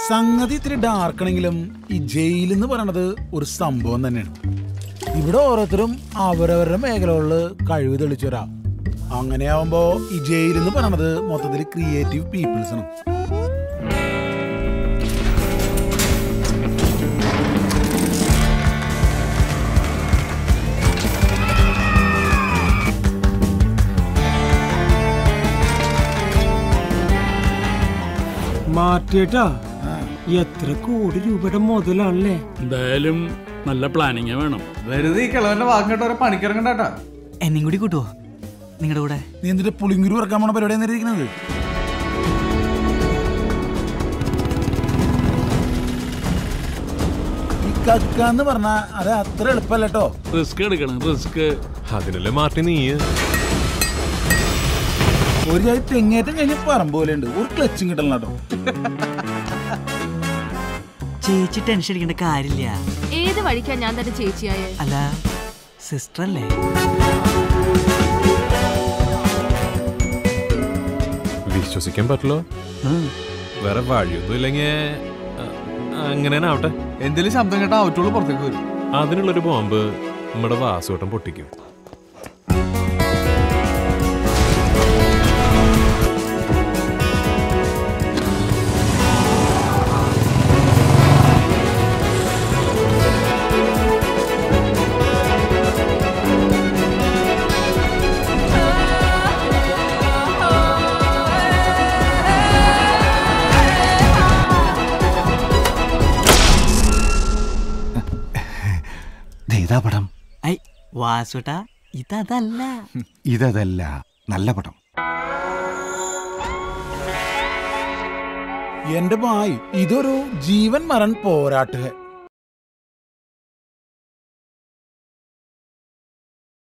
സംഗതി ഇത്തിരി ഡാർക്കണെങ്കിലും ഈ ജയിൽ എന്ന് പറയണത് ഒരു സംഭവം തന്നെയാണ് ഇവിടെ ഓരോരുത്തരും അവരവരുടെ മേഖലകളിൽ കഴിവ് തെളിച്ചവരാ അങ്ങനെയാവുമ്പോ ഈ ജയിൽ എന്ന് പറയണത് മൊത്തത്തിൽ ക്രിയേറ്റീവ് പീപ്പിൾസ് ആണ് മാറ്റിയേട്ടാ എത്ര കോടി രൂപയുടെ മുതലാണല്ലേ എന്തായാലും നല്ല പ്ലാനിങ് വേണം വെറുതെ ഈ കിളവന്റെ വാക്ക് കേട്ടവരെ പണിക്കിറങ്ങണ്ടാട്ടാ എന്നെയും കൂടി കൂട്ടുവോ നിങ്ങളുടെ കൂടെ നീ എന്നിട്ട് പുളിങ്കുരു ഇറക്കാൻ പോണ പരിപാടിയാണ് ഇരിക്കുന്നത് ഈ കക്ക എന്ന് പറഞ്ഞാ അത് അത്ര എളുപ്പമല്ല കേട്ടോ റിസ്ക് എടുക്കണം റിസ്ക് അതിനല്ലേ മാർട്ടി നീ ഒരു ചായ തെങ്ങേറ്റം കഴിഞ്ഞ പറമ്പ് പോലെ ഉണ്ട് ഒരു ക്ലച്ചും കിട്ടണം കേട്ടോ ചേച്ചി ടെൻഷൻ അടിക്കേണ്ട കാര്യമില്ല ഏത് വഴിക്കാ ഞാൻ തന്നെ ചേച്ചിയായ അല്ല സിസ്റ്റർ അല്ലേ വിശ്വസിക്കാൻ പറ്റില്ലോ വേറെ വഴിയൊന്നും ഇല്ലെങ്കിൽ അങ്ങനെ തന്നെ ആവട്ടെ എന്തെങ്കിലും ശബ്ദം കേട്ടാ അവറ്റുള്ളൂ പുറത്തേക്ക് വരും അതിനുള്ളൊരു ബോംബ് നമ്മുടെ വാസുവട്ടം പൊട്ടിക്കും ഇതാ പടം ഐ വാസുട്ടാ ഇതല്ല ഇതല്ല നല്ല പടം എന്റെ ഭായ് ഇതൊരു ജീവൻ മരൺ പോരാട്ട് ഹെ